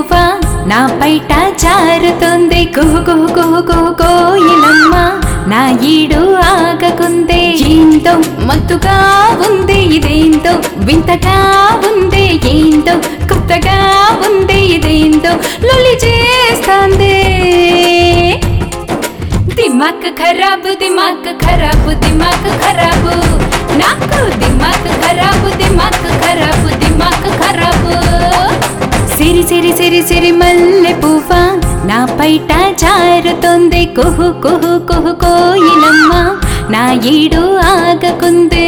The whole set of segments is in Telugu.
పువ్వా నా పైట జారుతుంది కుహు కుహు కుహు కుహు కోయిలమ్మ నా ఈడు ఆగకుందే ఏందో మత్తుగా ఉంది ఇదేందో వింతగా ఉంది ఏందో కొత్తగా ఉంది ఇదేందో లొల్లి చేస్తాందే దిమాక్ ఖరాబ్ దిమాక్ ఖరాబ్ దిమాక్ ఖరాబ్ నాకు దిమాక్ ఖరాబ్ దిమాక్ ఖరాబ్ దిమాక్ ఖరాబ్ సిరి సిరి సిరి సిరి మల్లె పువ్వా నా పైట జారుతుంది కుహు కుహు కుహు కోయిలమ్మ నా ఈడు ఆగకుందే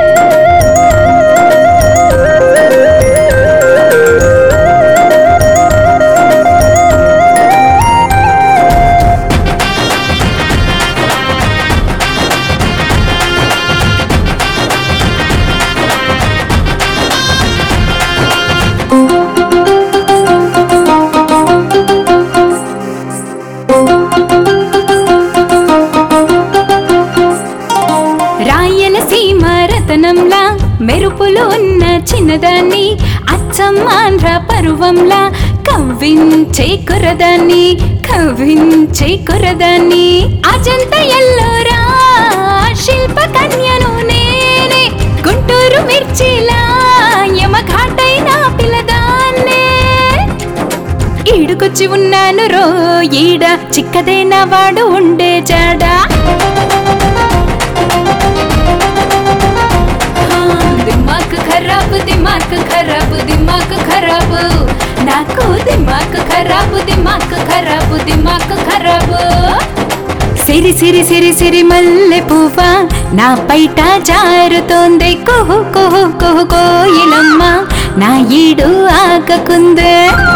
రాయలసీమ రతనంలా మెరుపులు ఉన్న చిన్నదాన్ని అచ్చం ఆంధ్ర పరువంలా కవ్వించే కురదాన్ని కవ్వించే కురదాన్ని అజంత ఎల్లోరా శిల్ప కన్యను నేనే గుంటూరు మిర్చిలా యమఘాటైన పిల్లదాన్నే ఈడుకొచ్చి ఉన్నాను రో ఈడ చిక్కదేన వాడు ఉండే జాడా దిమాక్ ఖరాబ్ దిమాక్ ఖరాబ్ దిమాక్ ఖరాబ్ నాకు దిమాక్ ఖరాబ్ దిమాక్ ఖరాబ్ దిమాక్ ఖరాబ్ సిరి సిరి సిరి సిరి మల్లె పువ్వా నా పైట జారుతోంది కుహు కుహు కుహు కోయిలమ్మ నా ఈడు ఆగకుందే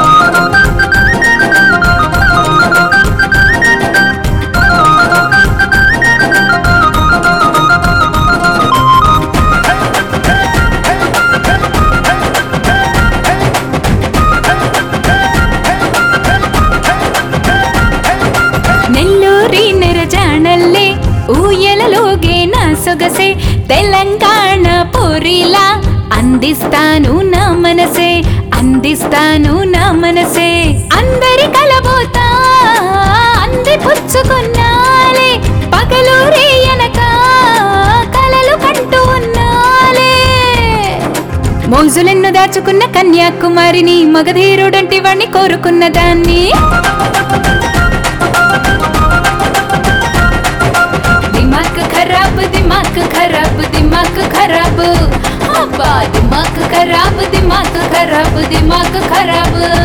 నెల్లూరి నెరజాణల్లే ఊయలలోగే నా సొగసే తెలంగాణ పొరిలా అందిస్తాను నా మనసే అందిస్తాను నా మనసే అందరి కలబోతా అంది పుచ్చుకున్నాలే పగలు రేయనక కలలు కంటూ ఉన్నాలే మోజులెన్ను దాచుకున్న కన్యాకుమారిని మగధీరుడంటి వాణ్ణి కోరుకున్న దాన్ని దిమాక్ ఖరాబ్ దిమాక్ ఖరాబ్ దిమాక్ ఖరాబ్ అబ్బా దిమాక్ ఖరాబ్ దిమాక్ ఖరాబ్ దిమాక్ ఖరాబ్